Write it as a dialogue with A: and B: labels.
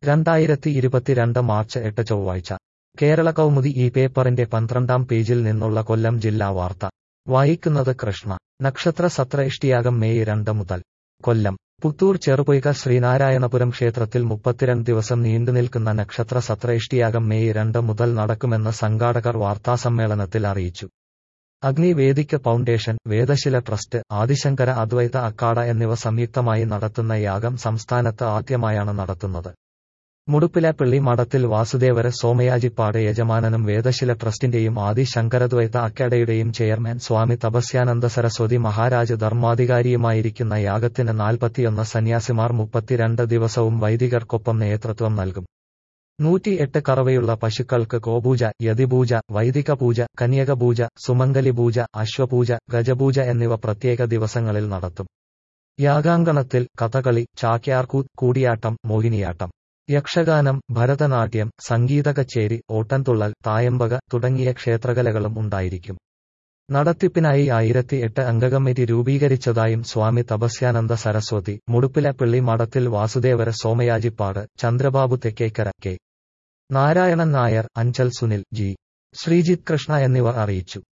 A: രണ്ടായിരത്തി ഇരുപത്തിരണ്ട് മാർച്ച് എട്ട് ചൊവ്വാഴ്ച കേരള കൗമുദി ഈ പേപ്പറിന്റെ പന്ത്രണ്ടാം പേജിൽ നിന്നുള്ള കൊല്ലം ജില്ലാ വാർത്ത വായിക്കുന്നത് കൃഷ്ണ നക്ഷത്ര സത്ര ഇഷ്ടിയാകം മെയ് രണ്ട് മുതൽ കൊല്ലം പുത്തൂർ ചെറുപൊയ്ക ശ്രീനാരായണപുരം ക്ഷേത്രത്തിൽ മുപ്പത്തിരണ്ട് ദിവസം നീണ്ടുനിൽക്കുന്ന നക്ഷത്ര സത്ര ഇഷ്ടിയാകം മെയ് രണ്ട് മുതൽ നടക്കുമെന്ന് സംഘാടകർ വാർത്താസമ്മേളനത്തിൽ അറിയിച്ചു Agni Vedic foundation Vedashila trust Adi Shankara Advaita academy എന്നിവ സംയുക്തമായി നടത്തുന്ന യാഗം സംസ്ഥാനത്ത് ആദ്യമായാണ് നടത്തുന്നത് മുടുപ്പിലപ്പള്ളി മഠത്തിൽ വാസുദേവര സോമയാജിപ്പാട് യജമാനനും വേദശില ട്രസ്റ്റിന്റെയും ആദി ശങ്കരദ്വൈത അക്കാഡയുടെയും ചെയർമാൻ സ്വാമി തപസ്യാനന്ദ സരസ്വതി മഹാരാജ് ധർമാധികാരിയുമായിരിക്കുന്ന യാഗത്തിന് നാൽപ്പത്തിയൊന്ന് സന്യാസിമാർ മുപ്പത്തിരണ്ട് ദിവസവും വൈദികർക്കൊപ്പം നേതൃത്വം നൽകും നൂറ്റിയെട്ട് കറവയുള്ള പശുക്കൾക്ക് ഗോപൂജ യതിപൂജ വൈദിക പൂജ കന്യകപൂജ സുമംഗലി പൂജ അശ്വപൂജ ഗജപൂജ എന്നിവ പ്രത്യേക ദിവസങ്ങളിൽ നടത്തും യാഗാങ്കണത്തിൽ കഥകളി ചാക്യാർകൂത്ത് കൂടിയാട്ടം മോഹിനിയാട്ടം യക്ഷഗാനം ഭരതനാട്യം സംഗീത കച്ചേരി ഓട്ടൻതുള്ളൽ തായമ്പക തുടങ്ങിയ ക്ഷേത്രകലകളും ഉണ്ടായിരിക്കും നടത്തിപ്പിനായി ആയിരത്തി എട്ട് അംഗകമ്മിറ്റി രൂപീകരിച്ചതായും സ്വാമി തപസ്യാനന്ദ സരസ്വതി മുടുപ്പിലപ്പള്ളി മഠത്തിൽ വാസുദേവര സോമയാജിപ്പാട് ചന്ദ്രബാബു തെക്കേക്കര കെ നാരായണൻ നായർ അഞ്ചൽ സുനിൽ ജി ശ്രീജിത് കൃഷ്ണ എന്നിവർ അറിയിച്ചു